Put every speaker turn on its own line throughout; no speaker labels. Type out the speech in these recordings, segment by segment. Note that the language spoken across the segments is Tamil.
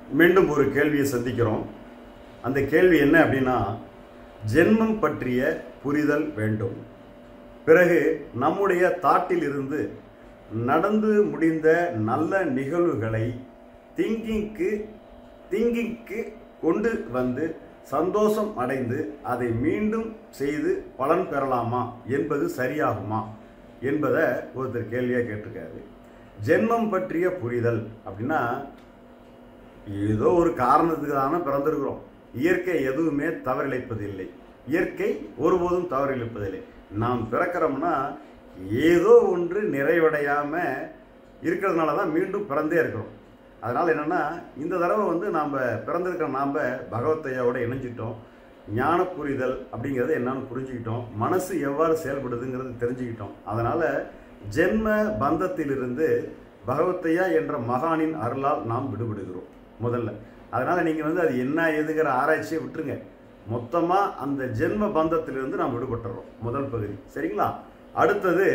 மீண்டும் ஒரு கேள்வியை சந்திக்கிறோம் அந்த கேள்வி என்ன அப்படின்னா ஜென்மம் பற்றிய புரிதல் வேண்டும் பிறகு நம்முடைய தாட்டில் இருந்து நடந்து முடிந்த நல்ல நிகழ்வுகளை திங்கிங்க்கு திங்கிங்க்கு கொண்டு வந்து சந்தோஷம் அடைந்து அதை மீண்டும் செய்து பலன் பெறலாமா என்பது சரியாகுமா என்பதை ஒருத்தர் கேள்வியாக கேட்டிருக்காரு ஜென்மம் பற்றிய புரிதல் அப்படின்னா ஏதோ ஒரு காரணத்துக்கு தானே பிறந்திருக்கிறோம் இயற்கை எதுவுமே தவறிழைப்பதில்லை இயற்கை ஒருபோதும் தவறிழைப்பதில்லை நாம் பிறக்கிறோம்னா ஏதோ ஒன்று நிறைவடையாம இருக்கிறதுனால தான் மீண்டும் பிறந்தே இருக்கிறோம் அதனால் என்னென்னா இந்த தடவை வந்து நாம் பிறந்திருக்கிற நாம் பகவத்தையாவோட இணைஞ்சிட்டோம் ஞான புரிதல் அப்படிங்கிறது என்னன்னு புரிஞ்சுக்கிட்டோம் மனசு எவ்வாறு செயல்படுதுங்கிறது தெரிஞ்சுக்கிட்டோம் அதனால் ஜென்ம பந்தத்திலிருந்து பகவத்தையா என்ற மகானின் அருளால் நாம் விடுபடுகிறோம் முதல்ல அதனால் நீங்கள் வந்து அது என்ன ஏதுங்கிற ஆராய்ச்சியை விட்டுருங்க மொத்தமாக அந்த ஜென்ம பந்தத்திலிருந்து நாம் விடுபட்டுறோம் முதல் பகுதி சரிங்களா அடுத்தது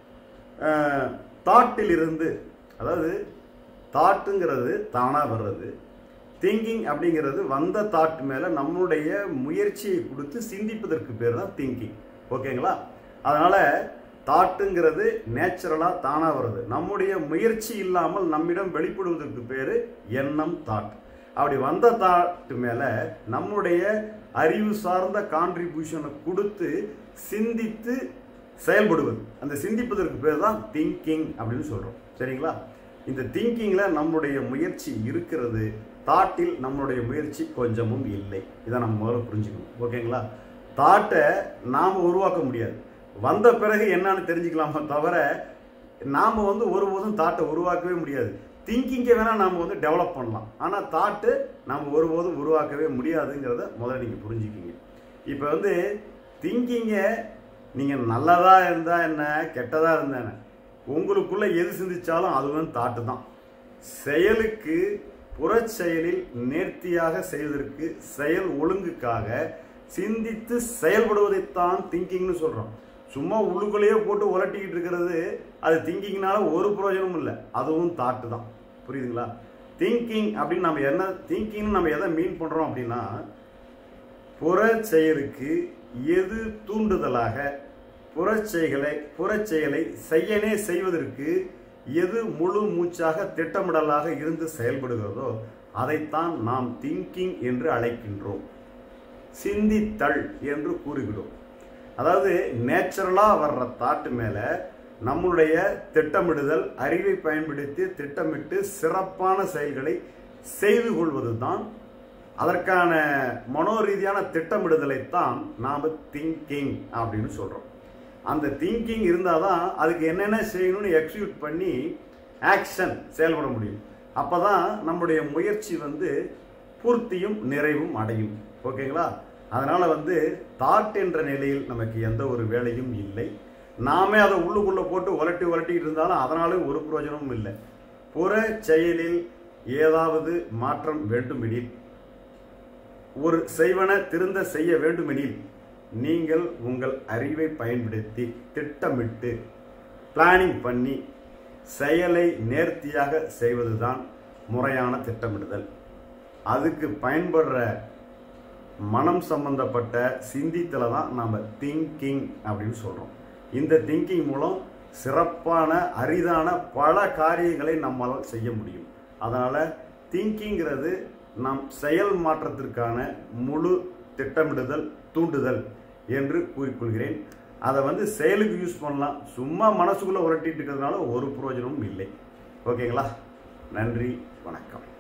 தாட்டில் இருந்து அதாவது தாட்டுங்கிறது தானாக வர்றது திங்கிங் அப்படிங்கிறது வந்த தாட் மேலே நம்மளுடைய முயற்சியை கொடுத்து சிந்திப்பதற்கு பேர் தான் திங்கிங் ஓகேங்களா அதனால் தாட்டுங்கிறது நேச்சுரலாக தானாக வருது நம்முடைய முயற்சி இல்லாமல் நம்மிடம் வெளிப்படுவதற்கு பேர் எண்ணம் தாட் அப்படி வந்த தாட்டு மேலே நம்முடைய அறிவு சார்ந்த கான்ட்ரிபியூஷனை கொடுத்து சிந்தித்து செயல்படுவது அந்த சிந்திப்பதற்கு பேர் தான் திங்கிங் அப்படின்னு சொல்கிறோம் சரிங்களா இந்த திங்கிங்கில் நம்முடைய முயற்சி இருக்கிறது தாட்டில் நம்மளுடைய முயற்சி கொஞ்சமும் இல்லை இதை நம்ம முதல்ல புரிஞ்சுக்கணும் ஓகேங்களா தாட்டை நாம் உருவாக்க முடியாது வந்த பிறகு என்னன்னு தெரிஞ்சுக்கலாமா தவிர நாம் வந்து ஒருபோதும் தாட்டை உருவாக்கவே முடியாது திங்கிங்கை வேணால் நாம் வந்து டெவலப் பண்ணலாம் ஆனால் தாட்டு நாம் ஒருபோதும் உருவாக்கவே முடியாதுங்கிறத முதல்ல நீங்கள் புரிஞ்சுக்கிங்க இப்போ வந்து திங்கிங்கை நீங்கள் நல்லதாக இருந்தால் என்ன கெட்டதாக இருந்தா என்ன உங்களுக்குள்ளே எது சிந்திச்சாலும் அது வந்து தாட்டு தான் செயலுக்கு புறச்செயலில் நேர்த்தியாக செய்வதற்கு செயல் ஒழுங்குக்காக சிந்தித்து செயல்படுவதைத்தான் திங்கிங்னு சொல்கிறோம் சும்மா உள்ளுக்குள்ளேயே போட்டு உலட்டிக்கிட்டு இருக்கிறது அது திங்கிங்னால ஒரு பிரயோஜனமும் இல்லை அதுவும் தாட்டு தான் புரியுதுங்களா திங்கிங் அப்படின்னு நம்ம என்ன திங்கிங்னு நம்ம எதை மீன் பண்ணுறோம் அப்படின்னா புற செயலுக்கு எது தூண்டுதலாக புறச்செயலை புறச்செயலை செய்யனே செய்வதற்கு எது முழு மூச்சாக திட்டமிடலாக இருந்து செயல்படுகிறதோ அதைத்தான் நாம் திங்கிங் என்று அழைக்கின்றோம் சிந்தித்தல் என்று கூறுகிறோம் அதாவது நேச்சுரலாக வர்ற தாட்டு மேலே நம்மளுடைய திட்டமிடுதல் அறிவை பயன்படுத்தி திட்டமிட்டு சிறப்பான செயல்களை செய்து கொள்வது தான் அதற்கான மனோரீதியான திட்டமிடுதலைத்தான் நாம் திங்கிங் அப்படின்னு சொல்கிறோம் அந்த திங்கிங் இருந்தால் தான் அதுக்கு என்னென்ன செய்யணும்னு எக்ஸிக்யூட் பண்ணி ஆக்ஷன் செயல்பட முடியும் அப்போ தான் நம்முடைய முயற்சி வந்து பூர்த்தியும் நிறைவும் அடையும் ஓகேங்களா அதனால் வந்து தாட் என்ற நிலையில் நமக்கு எந்த ஒரு வேலையும் இல்லை நாமே அதை உள்ளுக்குள்ளே போட்டு உலட்டி உலட்டிட்டு இருந்தாலும் அதனாலும் ஒரு பிரயோஜனமும் இல்லை புற செயலில் ஏதாவது மாற்றம் வேண்டுமெனில் ஒரு செய்வன திருந்த செய்ய வேண்டுமெனில் நீங்கள் உங்கள் அறிவை பயன்படுத்தி திட்டமிட்டு பிளானிங் பண்ணி செயலை நேர்த்தியாக செய்வதுதான் முறையான திட்டமிடுதல் அதுக்கு பயன்படுற மனம் சம்பந்தப்பட்ட சிந்தித்தலை தான் நம்ம திங்கிங் அப்படின்னு சொல்கிறோம் இந்த திங்கிங் மூலம் சிறப்பான அரிதான பல காரியங்களை நம்மளால் செய்ய முடியும் அதனால் திங்கிங்கிறது நம் செயல் மாற்றத்திற்கான முழு திட்டமிடுதல் தூண்டுதல் என்று கூறிக்கொள்கிறேன் அதை வந்து செயலுக்கு யூஸ் பண்ணலாம் சும்மா மனசுக்குள்ளே உரட்டிட்டு இருக்கிறதுனால ஒரு பிரயோஜனமும் இல்லை ஓகேங்களா நன்றி வணக்கம்